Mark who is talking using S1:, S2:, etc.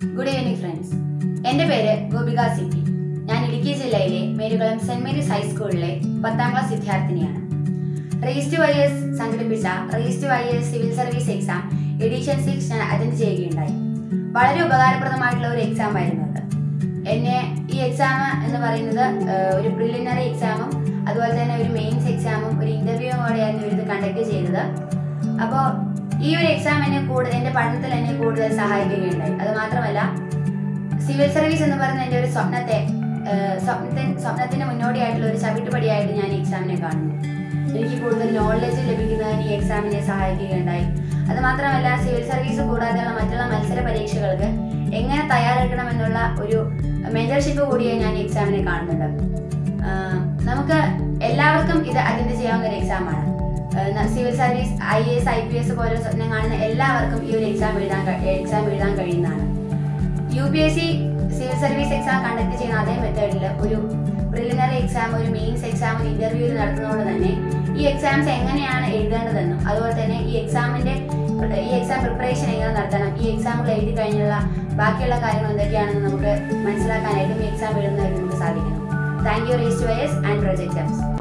S1: good evening friends എൻ്റെ പേര് Gopika city ഞാൻ ഇടുക്കി ജില്ലയിലെ മേലുകുളം സെന്റ് മേരീസ് ഹൈസ്കൂളിലെ പത്താം ക്ലാസ് വിദ്യാർത്ഥിനിയാണ് റേസ്റ്റ് വൈ എസ് സംഘടിപ്പിച്ച റേസ്റ്റ് Y S civil service exam edition six ഞാൻ അറ്റൻഡ് ചെയ്യുകയുണ്ടായി വളരെ ഉപകാരപ്രദമായിട്ടുള്ള ഒരു എക്സാം ആയിരുന്നു അത് എന്നെ ഈ എക്സാം എന്ന് പറയുന്നത് ഏഹ്, ഒരു പ്രിലിമിനറി എക്സാമും അതുപോലെ തന്നെ ഒരു മെയിൻസ് എക്സാമും ഒരു ഇന്റർവ്യൂവും കൂടെയായിരുന്നു ഇവരിത് കണ്ടക്ട് ചെയ്തത് അപ്പോൾ ഈ ഒരു എക്സാം എന്നെ കൂടുതൽ എൻ്റെ പഠനത്തിൽ എന്നെ കൂടുതൽ സഹായിക്കുകയുണ്ടായി അത് മാത്രമല്ല സിവിൽ സർവീസ് എന്ന് പറയുന്ന എൻ്റെ ഒരു സ്വപ്നത്തെ ഏഹ്, സ്വപ്നത്തിന് സ്വപ്നത്തിന് മുന്നോടിയായിട്ടുള്ള ഒരു ചവിട്ടുപടിയായിട്ട് ഞാൻ ഈ എക്സാമിനെ കാണുന്നു എനിക്ക് കൂടുതൽ നോളജ് ലഭിക്കുന്നതിന് ഈ എക്സാമിനെ സഹായിക്കുകയുണ്ടായി അത് മാത്രമല്ല സിവിൽ സർവീസ് കൂടാതെയുള്ള മറ്റുള്ള മത്സര പരീക്ഷകൾക്ക് എങ്ങനെ തയ്യാറെടുക്കണമെന്നുള്ള ഒരു മെന്റർഷിപ്പ് കൂടിയേ ഞാൻ ഈ എക്സാമിനെ കാണുന്നുണ്ട് ആഹ് നമുക്ക് എല്ലാവർക്കും ഇത് അറ്റൻഡ് ചെയ്യാവുന്ന ഒരു എക്സാമാണ് civil service I S I P S പോലെ സ്വപ്നം കാണുന്ന എല്ലാവർക്കും ഈ ഒരു എക്സാം എഴുതാൻ എക്സാം എഴുതാൻ കഴിയുന്നതാണ് U P S C civil service exam conduct ചെയ്യുന്ന അതേ മെത്തേഡിൽ ഒരു പ്രിലിമിനറി എക്സാം ഒരു മെയിൻസ് എക്സാം ഒരു ഇന്റർവ്യൂ നടത്തുന്നതുകൊണ്ട് തന്നെ ഈ എക്സാംസ് എങ്ങനെയാണ് എഴുതേണ്ടതെന്നും അതുപോലെ തന്നെ ഈ എക്സാമിന്റെ ഈ എക്സാം പ്രിപ്പറേഷൻ എങ്ങനെ നടത്തണം ഈ എക്സാമുകൾ എഴുതി കഴിഞ്ഞുള്ള ബാക്കിയുള്ള കാര്യങ്ങൾ എന്തൊക്കെയാണെന്ന് നമുക്ക് മനസ്സിലാക്കാനായിട്ടും ഈ എക്സാം എഴുതുന്നതിന് നമുക്ക് സാധിക്കണം താങ്ക് യു റേസ്റ്റ് വയസ് ആൻഡ് പ്രൊജക്ട്